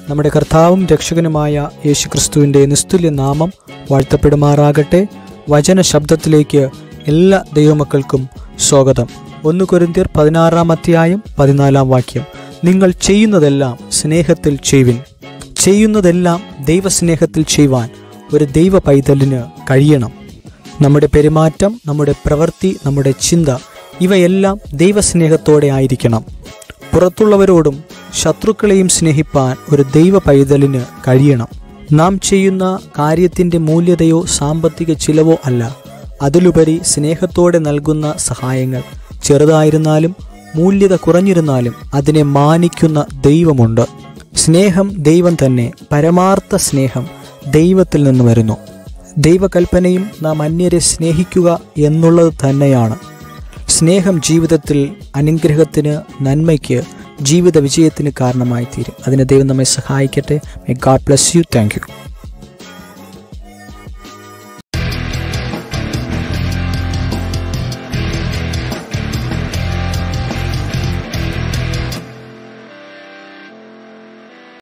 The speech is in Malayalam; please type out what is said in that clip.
നമ്മുടെ കർത്താവും രക്ഷകനുമായ യേശുക്രിസ്തുവിൻ്റെ നിസ്തുല്യ നാമം വാഴ്ത്തപ്പെടുമാറാകട്ടെ വചന ശബ്ദത്തിലേക്ക് എല്ലാ ദൈവമക്കൾക്കും സ്വാഗതം ഒന്ന് കൊരിന്ത്യർ പതിനാറാം അധ്യായം പതിനാലാം വാക്യം നിങ്ങൾ ചെയ്യുന്നതെല്ലാം സ്നേഹത്തിൽ ചെയ്യുവിൻ ചെയ്യുന്നതെല്ലാം ദൈവസ്നേഹത്തിൽ ചെയ്യുവാൻ ഒരു ദൈവ പൈതലിന് കഴിയണം നമ്മുടെ പെരുമാറ്റം നമ്മുടെ പ്രവൃത്തി നമ്മുടെ ചിന്ത ഇവയെല്ലാം ദൈവസ്നേഹത്തോടെ ആയിരിക്കണം പുറത്തുള്ളവരോടും ശത്രുക്കളെയും സ്നേഹിപ്പാൻ ഒരു ദൈവ പൈതലിന് കഴിയണം നാം ചെയ്യുന്ന കാര്യത്തിൻ്റെ മൂല്യതയോ സാമ്പത്തിക ചിലവോ അല്ല അതിലുപരി സ്നേഹത്തോടെ നൽകുന്ന സഹായങ്ങൾ ചെറുതായിരുന്നാലും മൂല്യത കുറഞ്ഞിരുന്നാലും അതിനെ മാനിക്കുന്ന ദൈവമുണ്ട് സ്നേഹം ദൈവം തന്നെ പരമാർത്ഥ സ്നേഹം ദൈവത്തിൽ നിന്ന് വരുന്നു ദൈവകൽപ്പനയും നാം അന്യരെ സ്നേഹിക്കുക എന്നുള്ളത് തന്നെയാണ് സ്നേഹം ജീവിതത്തിൽ അനുഗ്രഹത്തിന് നന്മയ്ക്ക് ജീവിത വിജയത്തിന് കാരണമായി തീരും അതിന് ദൈവം നമ്മെ സഹായിക്കട്ടെ may god bless you thank U